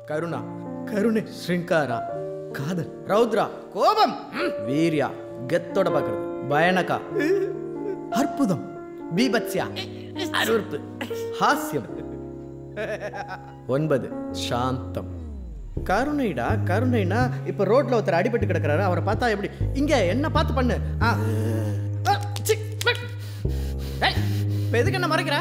கருணா கருணை ஸ்ரிங்காரா காதல் ரௌத்ரா கோபம் ம். வீரியா கெத்தோட பார்க்கறது பயனகா அற்புதம் பீபத்யா அருவருப்பு ஹாஸ்யம் ஒன்பது சாந்தம் கருணைடா கருணைனா இப்ப ரோட்ல ஒருத்தர் அடிபட்டு கிடக்குறாரு அவரை பார்த்தா எப்படி இங்க என்ன பார்த்து பண்ணு ஆ. ஆ, சி, ம். ஏய், இப்ப எதுக்கு என்ன மறைக்கிற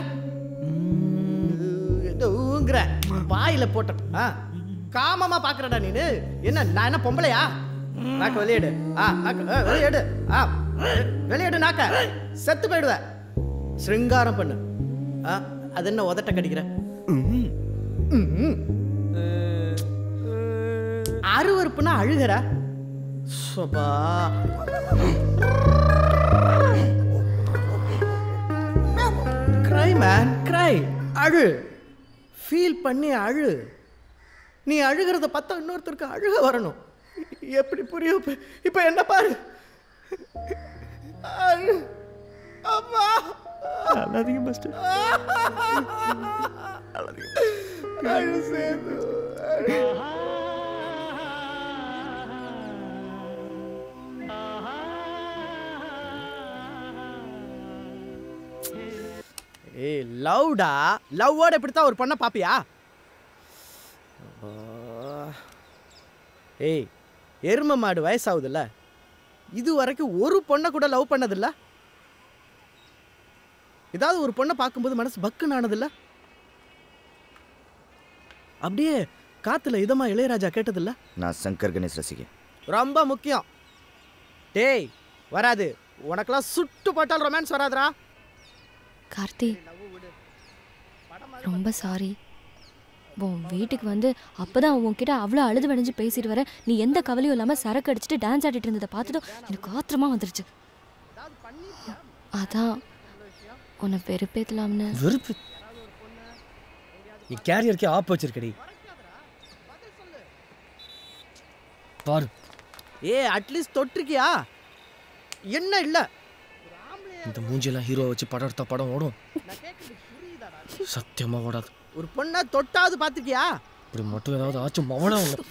ஊங்குற வாயில போட்ட ஆ காமமா பாக்குறடா நீனு என்ன நான் என்ன பொம்பளையா நாக்க வெளியேடு ஆ நாக்க ஆ, வெளியேடு ஆ வெ- வெளியேடு நாக்க செத்து போயிடுவ சிருங்காரம் பண்ணு ஆ அது என்ன உதட்ட கடிக்கிற ம்ம். அருவருப்புனா அழுகிற சபா க்ரை மேன் க்ரை அழு ஃபீல் பண்ணி அழு நீ அழுகிறத பார்த்தா இன்னொருத்தருக்கு அழுக வரணும் எப்படி புரியும் இப்ப- இப்ப என்ன பாரு அழு அம்மா அழாதீங்க மாஸ்டர் அழு சேது அழு. ஏய் லவ்டா லவ்வோட இப்படித்தான் ஒரு பொண்ணை பாப்பியா அப்பா. ஏய் எரும மாடு வயசாகுதுல்ல இது வரைக்கும் ஒரு பொண்ணை கூட லவ் பண்ணதில்ல ஏதாவது ஒரு பொண்ணை பார்க்கும்போது மனசு பக்குன்னு ஆனதில்ல அப்படியே காத்துல இதமா இளையராஜா கேட்டதில்ல நான் சங்கர் கணேஷ் ரசிகன் ரொம்ப முக்கியம் டேய் வராது உனக்கெல்லாம் சுட்டு போட்டால் ரொமான்ஸ் வராதுடா கார்த்தி ரொம்ப சாரி உன் வீட்டுக்கு வந்து அப்பதான் உன்கிட்ட அவ்வளோ அழுது வடிஞ்சு பேசிட்டு வர நீ எந்த கவலையும் இல்லாமல் சரக்கு அடிச்சுட்டு டான்ஸ் ஆடிட்டு இருந்ததை பார்த்ததும் எனக்கு ஆத்திரமா வந்துருச்சு அதான் உன்னை வெறுப்பேத்தலாம்னு வெறுப்பு என் கேரியருக்கே ஆப் வச்சிருக்கடி பாரு ஏ அட்லீஸ்ட் தொட்டிருக்கியா என்ன இல்ல இந்த மூஞ்சியெல்லாம் ஹீரோ வச்சு படம் எடுத்தா படம் ஓடும் சத்தியமா ஓடாது ஒரு பொண்ணை தொட்டாவது பார்த்துக்கியா இப்படி மட்டும் ஏதாவது ஆச்சும் மவனா இல்லை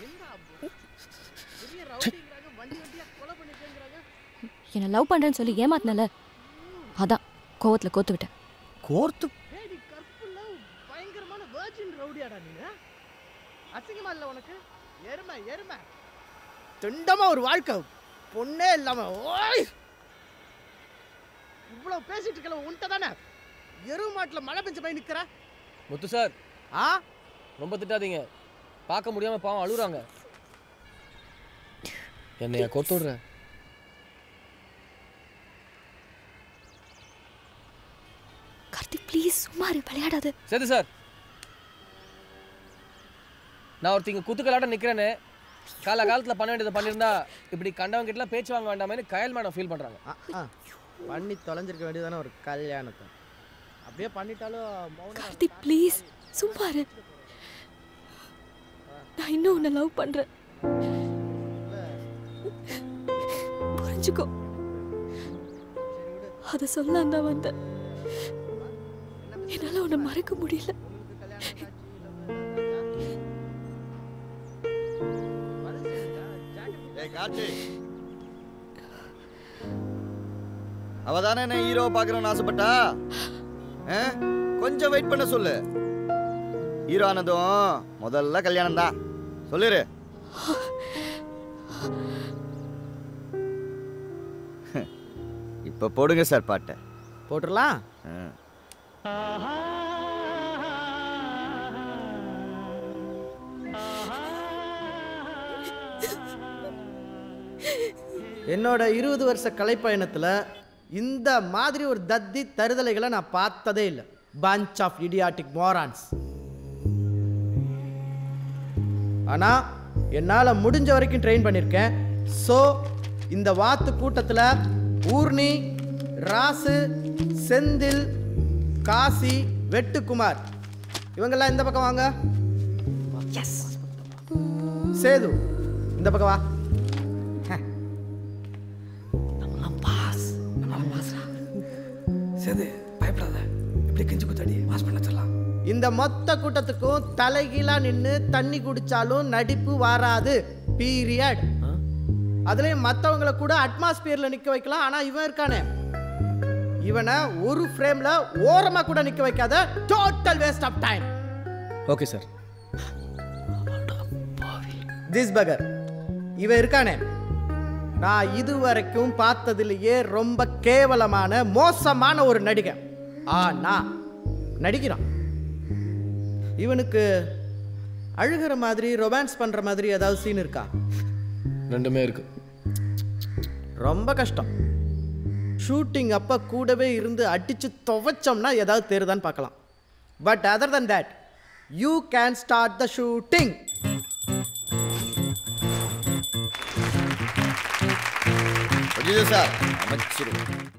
என்னை லவ் பண்றேன்னு சொல்லி ஏமாத்தினல அதான் கோவத்துல கோத்து விட்டேன் கோர்த்து ஏய், நீ கற்புள்ள பயங்கரமான virgin rowdy-யாடா நீனு? அசிங்கமா இல்ல உனக்கு எருமை எருமை திண்டமா ஒரு வாழ்க்கை பொண்ணே இல்லாம ஓய் இவ்வளவு பேசிட்டு இருக்கல உன்கிட்ட தானே எருவு மாட்டுல மழை பெஞ்ச போய் நிக்கிற முத்து சார் ஆ ரொம்ப திட்டாதீங்க பார்க்க முடியாம பாவம் அழுகுறாங்க என்னைய கொத்து விடுற கார்த்திக் ப்ளீஸ் சும்மா இரு, விளையாடாத சரி சார் நான் ஒருத்தங்க குத்துக்கலாட்ட நிக்கிறேன்னு கால காலத்துல பண்ண வேண்டியதை பண்ணியிருந்தா இப்படி கண்டவங்க கிட்டலாம் பேச்சு வாங்க வேண்டாமேன்னு கயல் மேடம் ஃபீல் பண்றாங்க ஆ, ஆ. பண்ணி தொலைஞ்சிருக்க வேண்டியதானே ஒரு கல்யாணத்தை அப்படியே பண்ணிட்டாலும் மௌனம் கார்த்திக் ப்ளீஸ் சும்மா இரு நான் இன்னும் உன்னை லவ் பண்றேன் புரிஞ்சுக்கோ அத சொல்ல தான் வந்தேன் என்னால உன்னை மறக்க முடியல ஏய் கார்த்தி அவ தானே என்ன ஹீரோ பார்க்கணும்னு ஆசைப்பட்டா ஆ? கொஞ்சம் வெயிட் பண்ண சொல்லு ஹீரோ ஆனதும் முதல்ல கல்யாணம் தான் சொல்லிரு இப்ப போடுங்க சார் பாட்டை போட்டுடலாம் ஆ. என்னோட இருபது வருஷ கலைப்பயணத்தில் இந்த மாதிரி ஒரு தத்தி தருதலைகளை நான் பார்த்ததே இல்லை பஞ்ச் ஆஃப் இடியாட்டிக் மோரான்ஸ் ஆனால் என்னால் முடிஞ்ச வரைக்கும் ட்ரெயின் பண்ணியிருக்கேன் ஸோ இந்த வாத்து கூட்டத்தில் ஊர்ணி ராசு செந்தில் காசி வெட்டுக்குமார் இவங்கெல்லாம் இந்த பக்கம் வாங்க சேது இந்த பக்கம் வா சேது பயப்படாத இப்படி கெஞ்சி குத்தாடி வாஷ் பண்ண சொல்லலாம் இந்த மொத்த கூட்டத்துக்கும் தலைகீழா நின்று தண்ணி குடிச்சாலும் நடிப்பு வராது பீரியட் அதுலயும் மத்தவங்கள கூட அட்மாஸ்பியர்ல நிக்க வைக்கலாம் ஆனா இவன் இருக்கானே இவனை ஒரு ஃப்ரேம்ல ஓரமா கூட நிக்க வைக்காத total waste of time okay sir this bugger இவன் இருக்கானே நான் இதுவரைக்கும் பார்த்ததிலேயே ரொம்ப கேவலமான மோசமான ஒரு நடிகை ஆனா நடிக்கிறான் இவனுக்கு அழுகிற மாதிரி ரொமான்ஸ் பண்ற மாதிரி ஏதாவது சீன் இருக்கா ரெண்டுமே இருக்கு ரொம்ப கஷ்டம் ஷூட்டிங் அப்போ கூடவே இருந்து அடிச்சு துவைச்சோம்னா ஏதாவது தெரியுதான்னு பார்க்கலாம் but other than that you can start the shooting sir அமைச்சிரும்